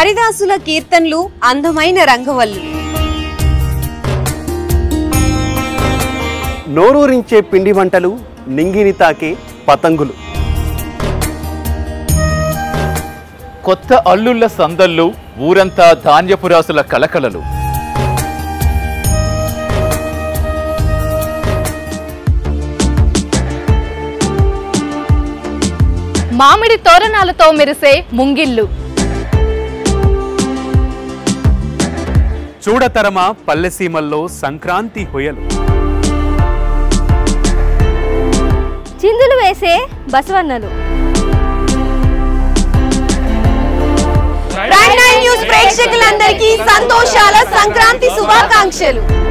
హరిదాసుల కీర్తనలు అందమైన రంగవల్లు నోరూరించే పిండి వంటలు నింగిని తాకే పతంగులు కొత్త అల్లుళ్ళ సందళ్ళు ఊరంతా ధాన్యపురాసుల కలకలలు మామిడి తోరణాలతో మెరిసే ముంగిళ్ళు చూడతరమా పల్లెసీమల్లో సంక్రాంతి హొయలు చిందులు వేసే బసవన్నలు ప్రైమ్ నైన్ న్యూస్ ప్రేక్షకులందరికీ సంతోషాల సంక్రాంతి శుభాకాంక్షలు